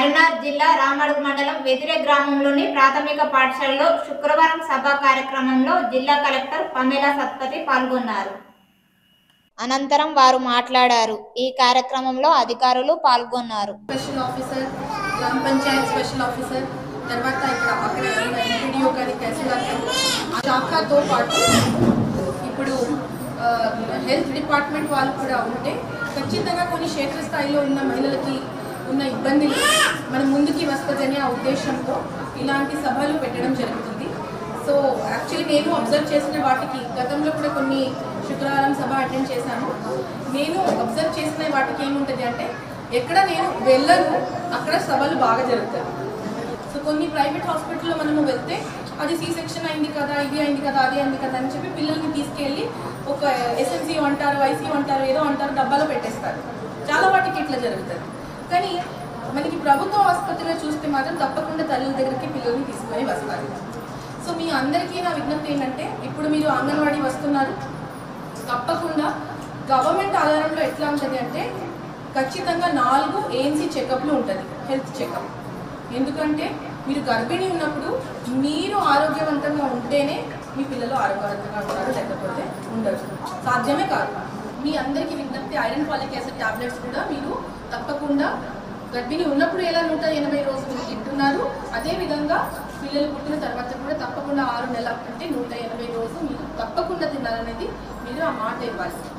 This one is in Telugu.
కరీంనగర్ జిల్లా రామడుగు మండలం వెదిరే గ్రామంలోని ప్రాథమిక పాఠశాలలో శుక్రవారం సభా కార్యక్రమంలో జిల్లా కలెక్టర్ పమేలా సత్పతి పాల్గొన్నారు అనంతరం వారు మాట్లాడారు ఈ కార్యక్రమంలో అధికారులు పాల్గొన్నారు స్పెషల్ ఆఫీసర్ గ్రామ పంచాయత్ స్పెషల్ ఆఫీసర్ తర్వాత ఇక్కడ అక్కడ ఎంపీడీఓ గారి తహసీల్దార్ గారు, ఆ శాఖతో పాటు ఇప్పుడు ఆ, హెల్త్ డిపార్ట్మెంట్ వాళ్ళు కూడా ఉంటే ఖచ్చితంగా కొన్ని క్షేత్రస్థాయిలో ఉన్న మహిళలకి ఉన్న ఇబ్బందులు మన ముందుకి వస్తుందనే ఆ ఉద్దేశంతో ఇలాంటి సభలు పెట్టడం జరుగుతుంది సో యాక్చువల్లీ నేను అబ్జర్వ్ చేసిన వాటికి గతంలో కూడా కొన్ని శుక్రవారం సభ అటెండ్ చేశాను నేను అబ్జర్వ్ చేసిన వాటికి ఏముంటుంది అంటే ఎక్కడ నేను వెళ్ళను అక్కడ సభలు బాగా జరుగుతాయి సో కొన్ని ప్రైవేట్ హాస్పిటల్లో మనము వెళ్తే అది సి సెక్షన్ అయింది కదా ఇది అయింది కదా అది అయింది కదా అని చెప్పి పిల్లల్ని తీసుకెళ్ళి ఒక ఎస్ఎన్సీ అంటారు ఐసీయూ అంటారు ఏదో అంటారు డబ్బాలో పెట్టేస్తారు చాలా వాటికి ఇట్లా జరుగుతుంది కానీ మనకి ప్రభుత్వ ఆసుపత్రిలో చూస్తే మాత్రం తప్పకుండా తల్లుల దగ్గరికి పిల్లల్ని తీసుకొని వస్తారు సో మీ అందరికీ నా విజ్ఞప్తి ఏంటంటే ఇప్పుడు మీరు అంగన్వాడీ వస్తున్నారు తప్పకుండా గవర్నమెంట్ ఆధారంలో ఎట్లా ఉంటుంది అంటే ఖచ్చితంగా నాలుగు ఏఎన్సీ చెకప్లు ఉంటుంది హెల్త్ చెకప్ ఎందుకంటే మీరు గర్భిణీ ఉన్నప్పుడు మీరు ఆరోగ్యవంతంగా ఉంటేనే మీ పిల్లలు ఆరోగ్యవంతంగా ఉంటారు లేకపోతే ఉండరు సాధ్యమే కాదు మీ అందరికీ విజ్ఞప్తి ఐరన్ ఫాలిక్ యాసిడ్ టాబ్లెట్స్ కూడా మీరు తప్పకుండా గర్భిణీ ఉన్నప్పుడు ఎలా నూట ఎనభై రోజులు తింటున్నారు అదేవిధంగా పిల్లలు పుట్టిన తర్వాత కూడా తప్పకుండా ఆరు నెలల కంటే నూట ఎనభై రోజు మీరు తప్పకుండా తినాలనేది మీరు ఆ మాట ఇవ్వాలి